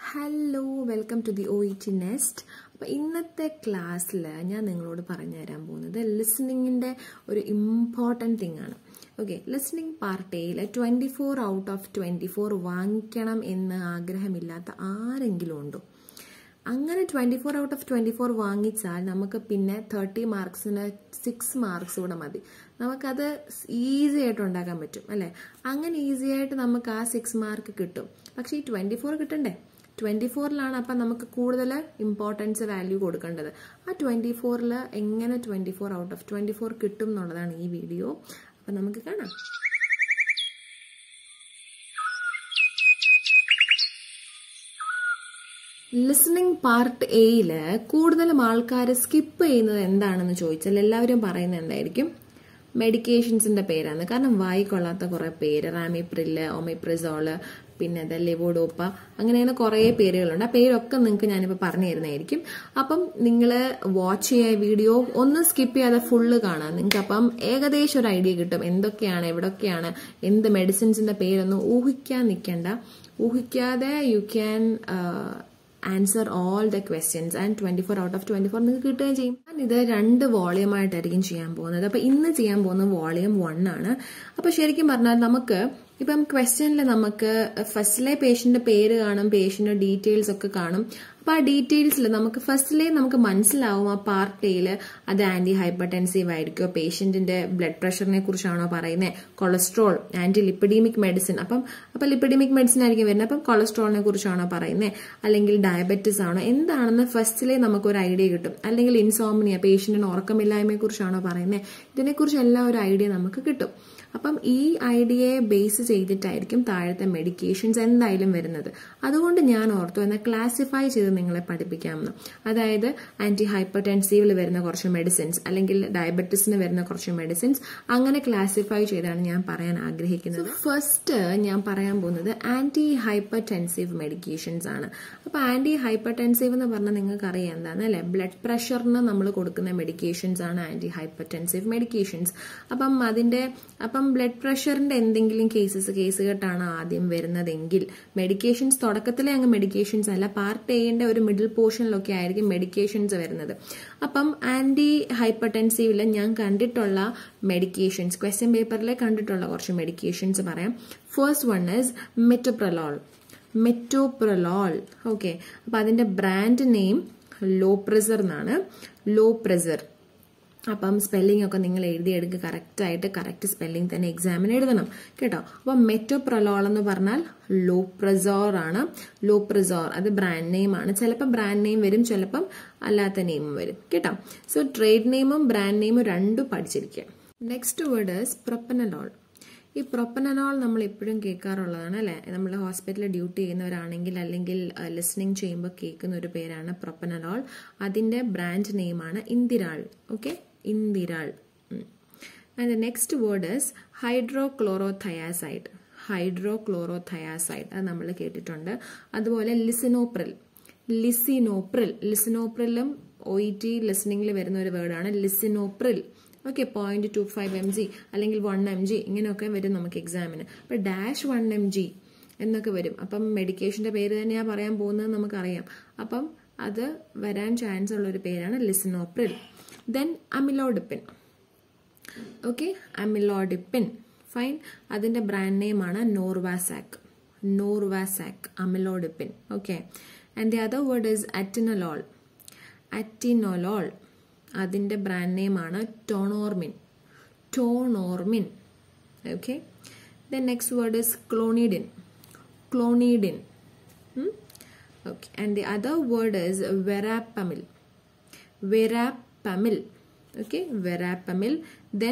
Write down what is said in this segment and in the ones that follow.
Hello welcome to the O E T nest അപ്പോൾ ഇന്നത്തെ ക്ലാസ്സിൽ ഞാൻ നിങ്ങളോട് പറഞ്ഞു തരാൻ പോകുന്നത് ലിസണിങ്ങിൻ്റെ ഒരു ഇമ്പോർട്ടൻറ്റ് തിങ് ആണ് ഓക്കെ ലിസണിങ് പാർട്ട് എയിൽ twenty four out of twenty four വാങ്ങിക്കണം എന്ന് ആഗ്രഹമില്ലാത്ത ആരെങ്കിലും ഉണ്ടോ അങ്ങനെ twenty four out of twenty four വാങ്ങിച്ചാൽ നമുക്ക് പിന്നെ തേർട്ടി മാർക്സിന് സിക്സ് മാർക്സ് കൂടെ മതി നമുക്കത് ഈസി ആയിട്ട് ഉണ്ടാക്കാൻ പറ്റും അല്ലേ അങ്ങനെ ഈസി ആയിട്ട് നമുക്ക് ആ സിക്സ് മാർക്ക് കിട്ടും പക്ഷേ ഈ ട്വൻറ്റി ഫോർ കിട്ടണ്ടേ ട്വൻറ്റി ഫോറിലാണ് അപ്പം നമുക്ക് കൂടുതൽ ഇമ്പോർട്ടൻസ് വാല്യൂ കൊടുക്കേണ്ടത് ആ ട്വൻറ്റി ഫോറിൽ എങ്ങനെ twenty four out of twenty four കിട്ടും എന്നുള്ളതാണ് ഈ വീഡിയോ അപ്പം നമുക്ക് കാണാം ലിസണിങ് പാർട്ട് എയിൽ കൂടുതലും ആൾക്കാർ സ്കിപ്പ് ചെയ്യുന്നത് എന്താണെന്ന് ചോദിച്ചാൽ എല്ലാവരും പറയുന്നത് എന്തായിരിക്കും മെഡിക്കേഷൻസിന്റെ പേരാണ് കാരണം വായിക്കൊള്ളാത്ത കുറെ പേര് റാമിപ്രില് ഒമിപ്രിസോള് പിന്നെ അത് ലെവോഡോപ്പ അങ്ങനെയാണ് കുറേ പേരുകളുണ്ട് ആ പേരൊക്കെ നിങ്ങൾക്ക് ഞാനിപ്പോൾ പറഞ്ഞു തരുന്നതായിരിക്കും അപ്പം നിങ്ങൾ വാച്ച് ചെയ്യാൻ വീഡിയോ ഒന്ന് സ്കിപ്പ് ചെയ്യാതെ ഫുള്ള് കാണാം നിങ്ങൾക്ക് അപ്പം ഏകദേശം ഒരു ഐഡിയ കിട്ടും എന്തൊക്കെയാണ് എവിടൊക്കെയാണ് എന്ത് മെഡിസിൻസിന്റെ പേരൊന്നും ഊഹിക്കാൻ നിൽക്കേണ്ട ഊഹിക്കാതെ you can answer all the questions and twenty four out of twenty four നിങ്ങൾക്ക് കിട്ടുകയും ചെയ്യും ഞാൻ ഇത് രണ്ട് വോളിയം ആയിട്ടായിരിക്കും ചെയ്യാൻ പോകുന്നത് അപ്പൊ ഇന്ന് ചെയ്യാൻ പോകുന്നത് വോളിയം വൺ ആണ് അപ്പൊ ശരിക്കും പറഞ്ഞാൽ നമുക്ക് ഇപ്പം ക്വസ്റ്റ്യനിൽ നമുക്ക് ഫസ്റ്റിലെ പേഷ്യന്റ് പേര് കാണും പേഷ്യന്റ് ഡീറ്റെയിൽസ് ഒക്കെ കാണും അപ്പൊ ആ ഡീറ്റെയിൽസിൽ നമുക്ക് ഫസ്റ്റിലെ നമുക്ക് മനസ്സിലാവും ആ പാർട്ട് എയിൽ അത് ആന്റി ഹൈപ്പർടെൻസീവ് ആയിരിക്കുമോ പേഷ്യന്റിന്റെ ബ്ലഡ് പ്രഷറിനെ കുറിച്ചാണോ പറയുന്നത് കൊളസ്ട്രോൾ ആന്റി ലിപ്പിഡീമിക് മെഡിസിൻ അപ്പം അപ്പൊ ലിപ്പിഡീമിക് മെഡിസിൻ ആയിരിക്കും വരുന്നത് അപ്പം കൊളസ്ട്രോളിനെ കുറിച്ചാണോ പറയുന്നത് അല്ലെങ്കിൽ ഡയബറ്റിസ് ആണോ എന്താണെന്ന് ഫസ്റ്റിലെ നമുക്ക് ഒരു ഐഡിയ കിട്ടും അല്ലെങ്കിൽ ഇൻസോമിനിയ പേഷ്യന്റിന് ഉറക്കമില്ലായ്മയെ കുറിച്ചാണോ പറയുന്നത് ഇതിനെക്കുറിച്ച് എല്ലാം ഒരു ഐഡിയ നമുക്ക് കിട്ടും അപ്പം ഈ ഐഡിയയെ ബേസ് ചെയ്തിട്ടായിരിക്കും താഴത്തെ മെഡിക്കേഷൻസ് എന്തായാലും വരുന്നത് അതുകൊണ്ട് ഞാൻ ഓർത്തു എന്നാൽ ക്ലാസിഫൈ ചെയ്ത് നിങ്ങളെ പഠിപ്പിക്കാമെന്ന് അതായത് ആന്റി ഹൈപ്പർടെൻസീവിൽ വരുന്ന കുറച്ച് മെഡിസിൻസ് അല്ലെങ്കിൽ ഡയബറ്റീസിന് വരുന്ന കുറച്ച് മെഡിസിൻസ് അങ്ങനെ ക്ലാസിഫൈ ചെയ്താണ് ഞാൻ പറയാൻ ആഗ്രഹിക്കുന്നത് ഫസ്റ്റ് ഞാൻ പറയാൻ പോകുന്നത് ആന്റി ഹൈപ്പർടെൻസീവ് മെഡിക്കേഷൻസ് ആണ് അപ്പോൾ ആന്റി ഹൈപ്പർടെൻസീവ് എന്ന് പറഞ്ഞാൽ നിങ്ങൾക്ക് അറിയാം എന്താണ് അല്ലെ ബ്ലഡ് പ്രഷറിന് നമ്മൾ കൊടുക്കുന്ന മെഡിക്കേഷൻസ് ആണ് ആന്റി ഹൈപ്പർടെൻസീവ് മെഡിക്കേഷൻസ് അപ്പം അതിന്റെ അപ്പം ബ്ലഡ് പ്രഷറിന്റെ എന്തെങ്കിലും കേസസ് കേസ് കെട്ടാണ് ആദ്യം വരുന്നതെങ്കിൽ മെഡിക്കേഷൻസ് തുടക്കത്തിലെ അങ്ങ് മെഡിക്കേഷൻസ് അല്ല പാർട്ട് എയുടെ ഒരു മിഡിൽ പോർഷനിലൊക്കെ ആയിരിക്കും മെഡിക്കേഷൻസ് വരുന്നത് അപ്പം ആന്റി ഹൈപ്പർടെൻസീവിൽ ഞാൻ കണ്ടിട്ടുള്ള മെഡിക്കേഷൻസ് ക്വസ്റ്റ്യൻ പേപ്പറിൽ കണ്ടിട്ടുള്ള കുറച്ച് മെഡിക്കേഷൻസ് പറയാം first one is metoprolol metoprolol okay അപ്പൊ അതിന്റെ ബ്രാൻഡ് നെയിം ലോ പ്രസർ എന്നാണ് ലോ പ്രസർ അപ്പം സ്പെല്ലിംഗ് ഒക്കെ നിങ്ങൾ എഴുതിയെടുക്കുക കറക്റ്റ് ആയിട്ട് കറക്റ്റ് സ്പെല്ലിംഗ് തന്നെ എക്സാമിന് എഴുതണം കേട്ടോ അപ്പം മെറ്റോപ്രലോൾ എന്ന് പറഞ്ഞാൽ ലോപ്രസോർ ആണ് ലോപ്രസോർ അത് ബ്രാൻഡ് നെയിം ആണ് ചിലപ്പോൾ ബ്രാൻഡ് നെയിം വരും ചിലപ്പം അല്ലാത്ത നെയിമും വരും കേട്ടോ സോ ട്രേഡ് നെയിമും ബ്രാൻഡ് നെയിമും രണ്ടും പഠിച്ചിരിക്കുക നെക്സ്റ്റ് വേർഡ് ഇസ് പ്രൊപ്പനലോൾ ഈ പ്രൊപ്പനലോൾ നമ്മൾ എപ്പോഴും കേൾക്കാറുള്ളതാണ് അല്ലെ നമ്മൾ ഹോസ്പിറ്റലിൽ ഡ്യൂട്ടി ചെയ്യുന്നവരാണെങ്കിൽ അല്ലെങ്കിൽ ലിസണിങ് ചെയ്യുമ്പോൾ കേൾക്കുന്ന ഒരു പേരാണ് പ്രൊപ്പനലോൾ അതിന്റെ ബ്രാൻഡ് നെയിമാണ് Inderal okay Inderal and next word is hydrochlorothiazide hydrochlorothiazide അത് നമ്മൾ കേട്ടിട്ടുണ്ട് അതുപോലെ ലിസിനോപ്രിൽ ലിസിനോപ്രിൽ ലിസിനോപ്രിലും ഒ ഇ ടി ലിസണിംഗിൽ വരുന്ന ഒരു വേർഡാണ് lisinopril okay point two five M G അല്ലെങ്കിൽ വൺ എം ജി ഇങ്ങനെയൊക്കെ വരും നമുക്ക് എക്സാമിന് അപ്പൊ ഡാഷ് വൺ എം ജി എന്നൊക്കെ വരും അപ്പം മെഡിക്കേഷന്റെ പേര് തന്നെയാ പറയാൻ പോകുന്നത് നമുക്കറിയാം അപ്പം അത് വരാൻ ചാൻസ് ഉള്ള ഒരു പേരാണ് lisinopril then amlodipine okay amlodipine fine അതിന്റെ ബ്രാൻഡ് നെയിം ആണ് Norvasc Norvasc amlodipine okay and the other word is atenolol atenolol അതിന്റെ ബ്രാൻഡ് നെയിം ആണ് Tenormin Tenormin okay then next word is clonidine clonidine okay and the other word is verapamil verapamil okay verapamil then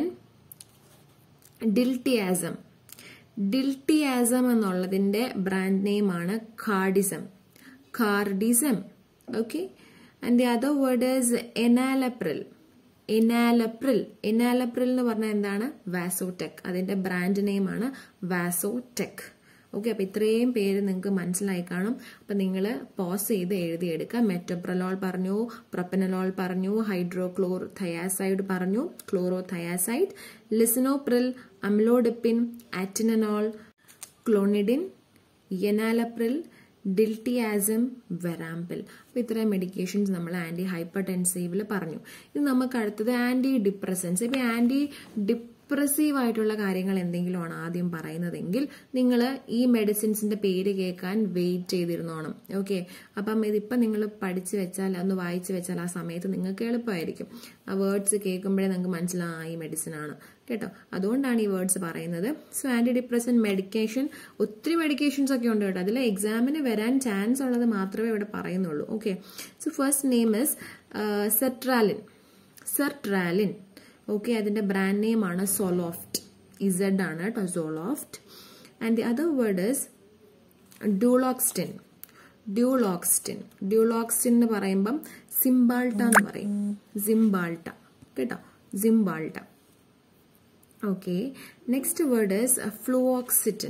diltiazem diltiazem എന്നുള്ളതിന്റെ brand name ആണ് Cardizem Cardizem okay and the other word is enalapril enalapril enalapril എന്ന് പറഞ്ഞാൽ എന്താണ് വാസോടെക് അതിന്റെ brand name ആണ് വാസോടെക് okay അപ്പൊ ഇത്രയും പേര് നിങ്ങൾക്ക് മനസ്സിലായി കാണും അപ്പൊ നിങ്ങൾ പോസ് ചെയ്ത് എഴുതിയെടുക്കുക മെറ്റോപ്രലോൾ പറഞ്ഞു പ്രൊപ്പനലോൾ പറഞ്ഞു ഹൈഡ്രോക്ലോർ തയാസൈഡ് പറഞ്ഞു chlorothiazide lisinopril amlodipine atenolol clonidine enalapril diltiazem verapamil അപ്പോൾ ഇത്രയും മെഡിക്കേഷൻസ് നമ്മൾ ആൻറ്റി ഹൈപ്പർ ടെൻസീവിൽ പറഞ്ഞു ഇത് നമുക്ക് അടുത്തത് ആൻറ്റി ഡിപ്രസൻസ് ഇപ്പോൾ ആൻറ്റി ഡിപ്രസീവ് ആയിട്ടുള്ള കാര്യങ്ങൾ എന്തെങ്കിലുമാണ് ആദ്യം പറയുന്നതെങ്കിൽ നിങ്ങൾ ഈ മെഡിസിൻസിന്റെ പേര് കേൾക്കാൻ വെയിറ്റ് ചെയ്തിരുന്നോണം ഓക്കെ അപ്പം ഇതിപ്പം നിങ്ങൾ പഠിച്ചു വെച്ചാൽ ഒന്ന് വായിച്ചു വെച്ചാൽ ആ സമയത്ത് നിങ്ങൾക്ക് എളുപ്പമായിരിക്കും ആ വേർഡ്സ് കേൾക്കുമ്പോഴേ നിങ്ങൾക്ക് മനസ്സിലാവും ഈ മെഡിസിൻ ആണ് കേട്ടോ അതുകൊണ്ടാണ് ഈ വേർഡ്സ് പറയുന്നത് സോ ആന്റി ഡിപ്രസൻ മെഡിക്കേഷൻ ഒത്തിരി മെഡിക്കേഷൻസ് ഒക്കെ ഉണ്ട് കേട്ടോ അതിൽ എക്സാമിന് വരാൻ ചാൻസ് ഉള്ളത് മാത്രമേ ഇവിടെ പറയുന്നുള്ളൂ okay so first name is sertraline sertraline okay അതിന്റെ ബ്രാൻഡ് നെയിം ആണ് സോലോഫ്റ്റ് ഇസഡ് ആണ് കേട്ടോ Zoloft and the other word is duloxetine duloxetine duloxetine എന്ന് പറയുമ്പം സിംബാൾട്ട എന്ന് പറയും സിംബാൾട്ട കേട്ടോ Cymbalta okay next word is fluoxetine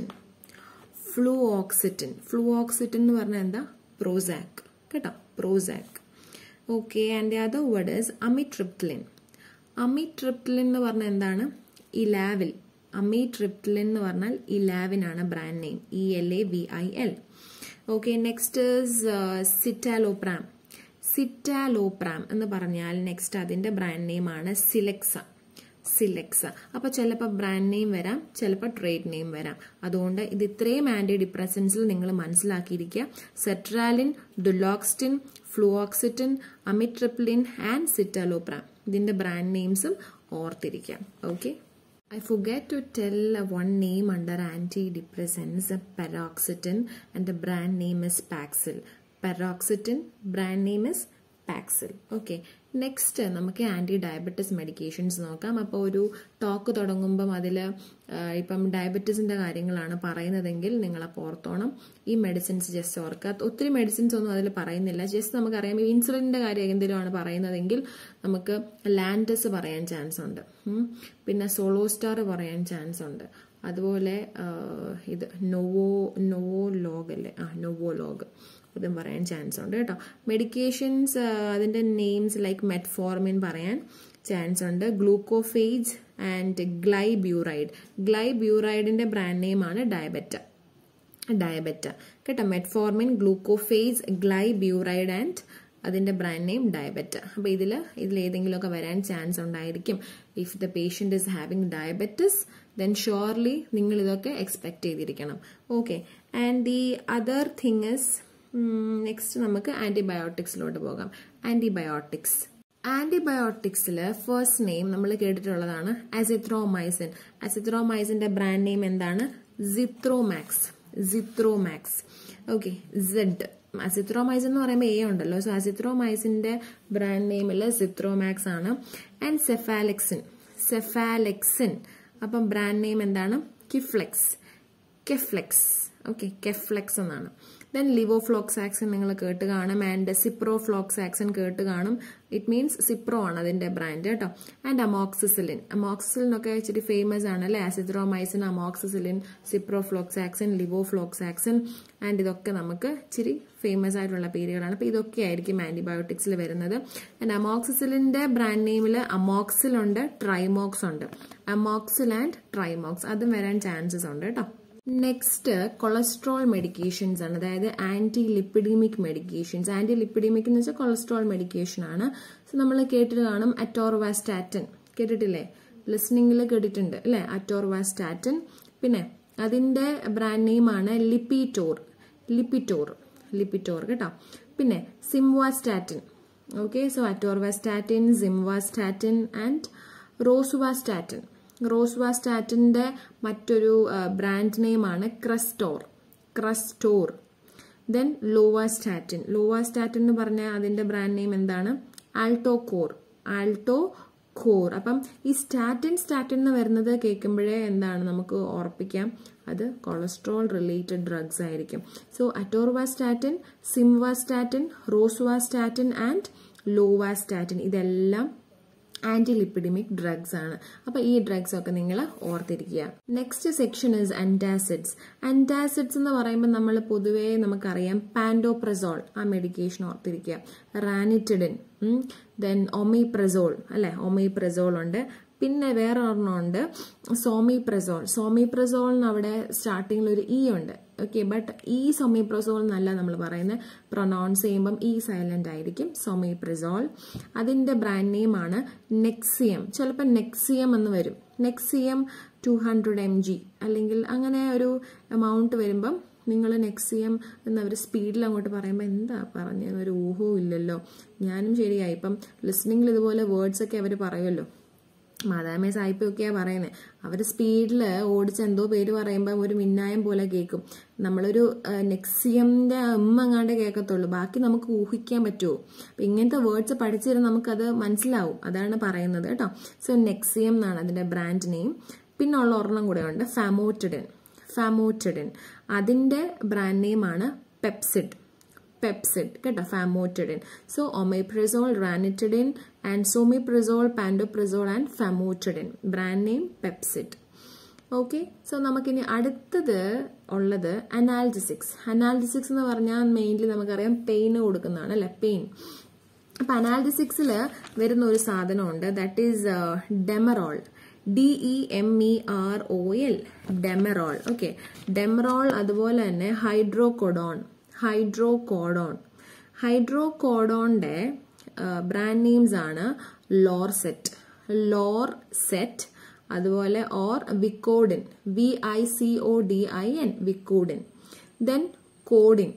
fluoxetine fluoxetine എന്ന് പറഞ്ഞാൽ എന്താ പ്രോസാക് കേട്ടോ Prozac okay and the other word is amitriptyline amitriptyline എന്ന് പറഞ്ഞാൽ എന്താണ് ഇലാവിൽ അമിട്രിപ്റ്റിലിൻ എന്ന് പറഞ്ഞാൽ ഇലാവിൻ ആണ് brand name E L A V I L okay next citalopram citalopram എന്ന് പറഞ്ഞാൽ നെക്സ്റ്റ് അതിന്റെ ബ്രാൻഡ് നെയിം ആണ് സിലെക്സ സിലെക്സ അപ്പോൾ ചിലപ്പോൾ ബ്രാൻഡ് നെയിം വരാം ചിലപ്പോൾ ട്രേഡ് നെയിം വരാം അതുകൊണ്ട് ഇത് ഇത്രയും ആന്റി ഡിപ്രസൻസിൽ നിങ്ങൾ മനസ്സിലാക്കിയിരിക്കുക സെട്രാലിൻ ഡുലോക്സ്റ്റിൻ ഫ്ലൂഓക്സിറ്റിൻ അമിട്രിപ്ലിൻ ആൻഡ് സിറ്റാലോപ്രാം ഇതിന്റെ ബ്രാൻഡ് നെയിംസും ഓർത്തിരിക്കാം okay I forget to tell one name under antidepressants, paroxetine, and the brand name is Paxil. Paroxetine, brand name is Paxil okay next നമുക്ക് ആൻറ്റി ഡയബറ്റിസ് മെഡിക്കേഷൻസ് നോക്കാം അപ്പോൾ ഒരു ടോക്ക് തുടങ്ങുമ്പം അതിൽ ഇപ്പം ഡയബറ്റീസിൻ്റെ കാര്യങ്ങളാണ് പറയുന്നതെങ്കിൽ നിങ്ങൾ അപ്പോൾ ഓർത്തോണം ഈ മെഡിസിൻസ് ജസ്റ്റ് ഓർക്കുക ഒത്തിരി മെഡിസിൻസ് ഒന്നും അതിൽ പറയുന്നില്ല ജസ്റ്റ് നമുക്കറിയാം ഇൻസുലിൻ്റെ കാര്യം എന്തെങ്കിലുമാണ് പറയുന്നതെങ്കിൽ നമുക്ക് ലാൻഡസ് പറയാൻ ചാൻസ് ഉണ്ട് പിന്നെ സോളോസ്റ്റാർ പറയാൻ ചാൻസ് ഉണ്ട് അതുപോലെ ഇത് നോവോ നോവോ ലോഗ് അല്ലേ ആ നോവോ ലോഗ് ഇതും പറയാൻ ചാൻസ് ഉണ്ട് കേട്ടോ മെഡിക്കേഷൻസ് അതിൻ്റെ നെയിംസ് ലൈക്ക് മെറ്റ്ഫോർമിൻ പറയാൻ ചാൻസ് ഉണ്ട് ഗ്ലൂക്കോഫേജ് ആൻഡ് ഗ്ലൈബ്യൂറൈഡ് ഗ്ലൈബ്യൂറൈഡിൻ്റെ ബ്രാൻഡ് നെയിമാണ് ഡയബറ്റ ഡയബറ്റ കേട്ടോ മെറ്റ്ഫോർമിൻ ഗ്ലൂക്കോഫേസ് ഗ്ലൈബ്യൂറൈഡ് ആൻഡ് അതിന്റെ ബ്രാൻഡ് നെയിം ഡയബറ്റ അപ്പോൾ ഇതിൽ ഇതിൽ ഏതെങ്കിലുമൊക്കെ വരാൻ ചാൻസ് ഉണ്ടായിരിക്കും if the patient is having diabetes then surely നിങ്ങൾ ഇതൊക്കെ എക്സ്പെക്ട് ചെയ്തിരിക്കണം okay and the other thing is next നമുക്ക് ആന്റിബയോട്ടിക്സിലോട്ട് പോകാം ആന്റിബയോട്ടിക്സ് ആന്റിബയോട്ടിക്സിൽ ഫസ്റ്റ് നെയിം നമ്മൾ കേട്ടിട്ടുള്ളതാണ് അസിത്രോമൈസിൻ അസിത്രോമൈസിന്റെ ബ്രാൻഡ് നെയിം എന്താണ് Zithromax Zithromax okay Z azithromycin എന്ന് പറയുമ്പോൾ എ ഉണ്ടല്ലോ സോ അസിത്രോമൈസിന്റെ ബ്രാൻഡ് നെയിമിൽ സിത്രോമാക്സ് ആണ് ആൻഡ് സെഫാലെക്സിൻ സെഫാലെക്സിൻ അപ്പം ബ്രാൻഡ് നെയിം എന്താണ് കിഫ്ലെക്സ് കെഫ്ലെക്സ് ഓക്കെ കെഫ്ലെക്സ് എന്നാണ് ദെൻ ലിവോഫ്ലോക്സാക്സിൻ നിങ്ങൾ കേട്ട് കാണും ആൻഡ് സിപ്രോ ഫ്ലോക്സാക്സിൻ കേട്ട് കാണും ഇറ്റ് മീൻസ് സിപ്രോ ആണ് അതിന്റെ ബ്രാൻഡ് കേട്ടോ ആൻഡ് അമോക്സിസിലിൻ അമോക്സിസിലിൻ ഒക്കെ ഇച്ചിരി ഫേമസ് ആണ് അല്ലെ azithromycin amoxicillin ciprofloxacin levofloxacin and ഇതൊക്കെ നമുക്ക് ഇച്ചിരി ഫേമസ് ആയിട്ടുള്ള പേരുകളാണ് അപ്പോൾ ഇതൊക്കെ ആയിരിക്കും ആന്റിബയോട്ടിക്സിൽ വരുന്നത് ആൻഡ് അമോക്സിസിലിന്റെ ബ്രാൻഡ് നെയിമിൽ അമോക്സിൽ ഉണ്ട് ട്രൈമോക്സ് ഉണ്ട് അമോക്സിൽ ആൻഡ് ട്രൈമോക്സ് അതും വരാൻ ചാൻസസ് ഉണ്ട് കേട്ടോ നെക്സ്റ്റ് കൊളസ്ട്രോൾ മെഡിക്കേഷൻസ് ആണ് അതായത് antilipidemic medications antilipidemic എന്ന് വെച്ചാൽ കൊളസ്ട്രോൾ മെഡിക്കേഷൻ ആണ് സോ നമ്മൾ കേട്ടിട്ട് കാണും അറ്റോർവാസ്റ്റാറ്റിൻ കേട്ടിട്ടില്ലേ ലിസ്ണിംഗിൽ കേട്ടിട്ടുണ്ട് അല്ലെ അറ്റോർവാസ്റ്റാറ്റിൻ പിന്നെ അതിന്റെ ബ്രാൻഡ് നെയിം ആണ് ലിപ്പിറ്റോർ ലിപ്പിറ്റോർ ലിപ്പിറ്റോർ കേട്ടോ പിന്നെ simvastatin okay so atorvastatin simvastatin and rosuvastatin റോസ്വാസ്റ്റാറ്റിന്റെ മറ്റൊരു ബ്രാൻഡ് നെയിമാണ് Crestor Crestor then lovastatin lovastatin എന്ന് പറഞ്ഞാൽ അതിന്റെ ബ്രാൻഡ് നെയിം എന്താണ് ആൾട്ടോ കോർ ആൾട്ടോ കോർ അപ്പം ഈ സ്റ്റാറ്റിൻ സ്റ്റാറ്റിൻ എന്ന് വരുന്നത് കേൾക്കുമ്പോഴേ എന്താണ് നമുക്ക് ഓർപ്പിക്കാം അത് കൊളസ്ട്രോൾ റിലേറ്റഡ് ഡ്രഗ്സ് ആയിരിക്കും so atorvastatin simvastatin rosuvastatin and lovastatin ഇതെല്ലാം ആന്റി ലിപ്പിഡിമിക് ഡ്രഗ്സ് ആണ് അപ്പൊ ഈ ഡ്രഗ്സ് ഒക്കെ നിങ്ങൾ ഓർത്തിരിക്കുക next section is antacids antacids എന്ന് പറയുമ്പോൾ നമ്മൾ പൊതുവേ നമുക്കറിയാം പാൻഡോപ്രസോൾ ആ മെഡിക്കേഷൻ ഓർത്തിരിക്കുക റാനിറ്റിഡിൻ ദെൻ ഒമിപ്രസോൾ അല്ലെ ഒമിപ്രസോൾ ഉണ്ട് പിന്നെ വേറെ ഒരെണ്ണം ഉണ്ട് സോമിപ്രസോൾ സോമിപ്രസോളിന് അവിടെ സ്റ്റാർട്ടിങ്ങിൽ ഒരു ഇ ഉണ്ട് ഓക്കെ ബട്ട് ഈ സൊമിപ്രസോൾ എന്നല്ല നമ്മൾ പറയുന്നത് പ്രൊനൗൺസ് ചെയ്യുമ്പം ഈ സൈലന്റ് ആയിരിക്കും സൊമിപ്രസോൾ അതിന്റെ ബ്രാൻഡ് നെയിം ആണ് നെക്സിയം ചിലപ്പോൾ നെക്സിയം എന്ന് വരും Nexium two hundred M G അല്ലെങ്കിൽ അങ്ങനെ ഒരു എമൗണ്ട് വരുമ്പം നിങ്ങൾ നെക്സിയം എന്നവർ സ്പീഡിൽ അങ്ങോട്ട് പറയുമ്പോൾ എന്താ പറഞ്ഞതെന്ന് ഒരു ഊഹവും ഇല്ലല്ലോ ഞാനും ശരിയായി ഇപ്പം ലിസ്ണിങ്ങിൽ ഇതുപോലെ വേർഡ്സ് ഒക്കെ അവർ പറയുമല്ലോ മാതാമേ സായിപ്പൊക്കെയാ പറയുന്നത് അവർ സ്പീഡിൽ ഓടിച്ച് എന്തോ പേര് പറയുമ്പോൾ ഒരു മിന്നായം പോലെ കേൾക്കും നമ്മളൊരു നെക്സിയമിന്റെ അമ്മ അങ്ങാണ്ടേ കേൾക്കത്തുള്ളൂ ബാക്കി നമുക്ക് ഊഹിക്കാൻ പറ്റുമോ അപ്പൊ ഇങ്ങനത്തെ വേർഡ്സ് പഠിച്ചിരുന്ന നമുക്കത് മനസ്സിലാവും അതാണ് പറയുന്നത് കേട്ടോ സോ നെക്സിയം എന്നാണ് അതിന്റെ ബ്രാൻഡ് നെയിം പിന്നെ ഉള്ള ഒരെണ്ണം കൂടെ ഉണ്ട് ഫാമോറ്റിഡിൻ ഫാമോറ്റിഡിൻ അതിന്റെ ബ്രാൻഡ് നെയിം ആണ് പെപ്സിഡ് പെപ്സിഡ് കേട്ടോ famotidine so omeprazole ranitidine and esomeprazole pantoprazole and famotidine brand name Pepcid okay so നമുക്കിനി അടുത്തത് ഉള്ളത് അനാൽജിസിക്സ് അനാൽജിസിക്സ് എന്ന് പറഞ്ഞാൽ മെയിൻലി നമുക്കറിയാം പെയിന് കൊടുക്കുന്നതാണ് അല്ലെ പെയിൻ അപ്പൊ അനാൽജിസിക്സിൽ വരുന്ന ഒരു സാധനമുണ്ട് that is Demerol D E M E R O L Demerol okay Demerol അതുപോലെ തന്നെ ഹൈഡ്രോകൊഡോൺ ഹൈഡ്രോകോഡോൺ ഹൈഡ്രോകോഡോണിന്റെ ബ്രാൻഡ് നെയിംസ് ആണ് ലോർസെറ്റ് ലോർ സെറ്റ് അതുപോലെ or Vicodin V I C O D I N Vicodin then codeine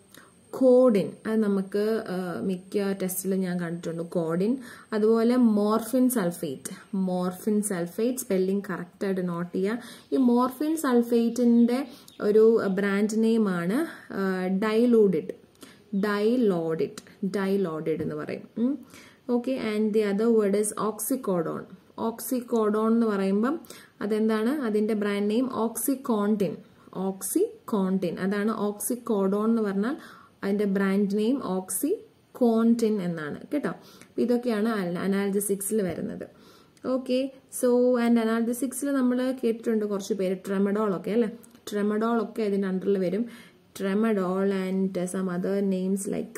codeine അത് നമുക്ക് മിക്ക ടെസ്റ്റിലും ഞാൻ കണ്ടിട്ടുണ്ട് കോഡിൻ അതുപോലെ morphine sulphate morphine sulphate spelling കറക്റ്റായിട്ട് നോട്ട് ചെയ്യുക ഈ മോർഫിൻ സൾഫേറ്റിന്റെ ഒരു ബ്രാൻഡ് നെയിമാണ് ഡൈലൂഡിഡ് ഡൈലോഡിഡ് ഡൈലോഡിഡ് എന്ന് പറയും okay and the other word is oxycodone oxycodone എന്ന് പറയുമ്പം അതെന്താണ് അതിന്റെ ബ്രാൻഡ് നെയിം ഓക്സിക്കോണ്ടിൻ ഓക്സിക്കോണ്ടിൻ അതാണ് ഓക്സിക്കോഡോൺ എന്ന് പറഞ്ഞാൽ അതിന്റെ ബ്രാൻഡ് നെയിം ഓക്സി കോണ്ടിൻ എന്നാണ് കേട്ടോ ഇതൊക്കെയാണ് അനാൽജസിക്സിൽ വരുന്നത് ഓക്കെ സോ ആൻഡ് അനാൽജസിക്സിൽ നമ്മൾ കേട്ടിട്ടുണ്ട് കുറച്ച് പേര് ട്രെമഡോൾ ഒക്കെ അല്ലെ ട്രെമഡോൾ ഒക്കെ അതിന്റെ അണ്ടറിൽ വരും tramadol and some other names like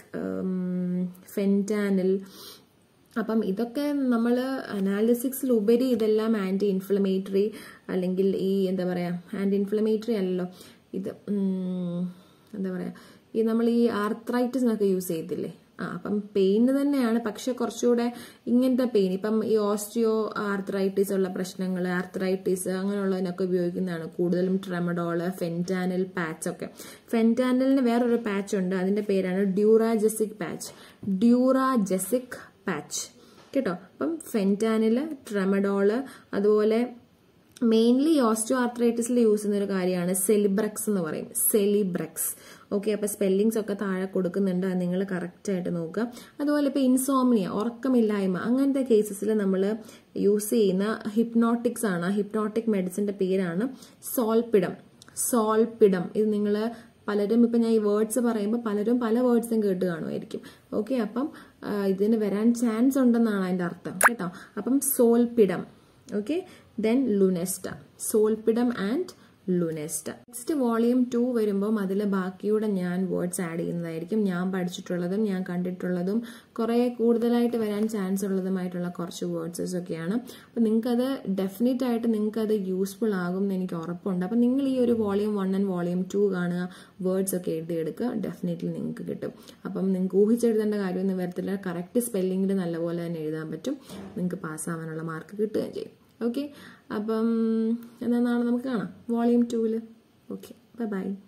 fentanyl അപ്പം ഇതൊക്കെ നമ്മൾ അനാലിസിക്സിൽ ഉപരി ഇതെല്ലാം ആന്റി ഇൻഫ്ലമേറ്ററി അല്ലെങ്കിൽ ഈ എന്താ പറയാ ആന്റി ഇൻഫ്ലമേറ്ററി അല്ലല്ലോ ഇത് എന്താ പറയാ ഈ നമ്മൾ ഈ ആർത്രൈറ്റിസിനൊക്കെ യൂസ് ചെയ്തില്ലേ ആ അപ്പം പെയിന് തന്നെയാണ് പക്ഷെ കുറച്ചുകൂടെ ഇങ്ങനത്തെ പെയിൻ ഇപ്പം ഈ ഓസ്റ്റിയോ ആർത്രൈറ്റിസ് ഉള്ള പ്രശ്നങ്ങൾ ആർത്രൈറ്റിസ് അങ്ങനെയുള്ളതിനൊക്കെ ഉപയോഗിക്കുന്നതാണ് കൂടുതലും ട്രെമഡോള് ഫെൻറ്റാനിൽ പാച്ച് ഒക്കെ ഫെൻറ്റാനിലിന് വേറൊരു പാച്ച് ഉണ്ട് അതിന്റെ പേരാണ് ഡ്യൂറാജെസിക് പാച്ച് ഡ്യൂറാജെസിക് പാച്ച് കേട്ടോ അപ്പം ഫെൻറ്റാനില് ട്രെമഡോള് അതുപോലെ മെയിൻലി ഓസ്റ്റിയോ ആർത്രൈറ്റിസിൽ യൂസ് ചെയ്യുന്ന ഒരു കാര്യമാണ് സെലിബ്രക്സ് എന്ന് പറയും സെലിബ്രക്സ് ഓക്കെ അപ്പൊ സ്പെല്ലിങ്സ് ഒക്കെ താഴെ കൊടുക്കുന്നുണ്ട് അത് നിങ്ങൾ കറക്റ്റ് ആയിട്ട് നോക്കുക അതുപോലെ ഇപ്പൊ ഇൻസോമിനിയ ഉറക്കമില്ലായ്മ അങ്ങനത്തെ കേസസിൽ നമ്മൾ യൂസ് ചെയ്യുന്ന ഹിപ്നോട്ടിക്സ് ആണ് ഹിപ്നോട്ടിക് മെഡിസിന്റെ പേരാണ് സോൾപിഡം സോൾപിഡം ഇത് നിങ്ങൾ പലരും ഇപ്പം ഞാൻ ഈ വേർഡ്സ് പറയുമ്പോൾ പലരും പല വേർഡ്സും കേട്ട് കാണുമായിരിക്കും ഓക്കെ അപ്പം ഇതിന് വരാൻ ചാൻസ് ഉണ്ടെന്നാണ് അതിന്റെ അർത്ഥം കേട്ടോ അപ്പം zolpidem okay then Lunesta zolpidem and Lunesta next volume two വരുമ്പം അതിൽ ബാക്കിയൂടെ ഞാൻ വേർഡ്സ് ആഡ് ചെയ്യുന്നതായിരിക്കും ഞാൻ പഠിച്ചിട്ടുള്ളതും ഞാൻ കണ്ടിട്ടുള്ളതും കുറേ കൂടുതലായിട്ട് വരാൻ ചാൻസ് ഉള്ളതുമായിട്ടുള്ള കുറച്ച് വേർഡ്സസ് ഒക്കെയാണ് അപ്പം നിങ്ങൾക്കത് ഡെഫിനറ്റ് ആയിട്ട് നിങ്ങൾക്ക് അത് യൂസ്ഫുൾ ആകും എന്ന് എനിക്ക് ഉറപ്പുണ്ട് അപ്പം നിങ്ങൾ ഈ ഒരു volume one and volume two കാണുക വേർഡ്സ് ഒക്കെ എഴുതിയെടുക്കുക ഡെഫിനറ്റ്ലി നിങ്ങൾക്ക് കിട്ടും അപ്പം നിങ്ങൾക്ക് ഊഹിച്ചെഴുതേണ്ട കാര്യമൊന്നും വരത്തില്ല കറക്റ്റ് സ്പെല്ലിങ്ങിൽ നല്ലപോലെ തന്നെ എഴുതാൻ പറ്റും നിങ്ങൾക്ക് പാസ്സാവാനുള്ള മാർക്ക് കിട്ടുകയും ചെയ്യും ഓക്കെ അപ്പം എന്നാൽ നാളെ നമുക്ക് കാണാം വോളിയം ടൂവിൽ ഓക്കെ ബൈ ബൈ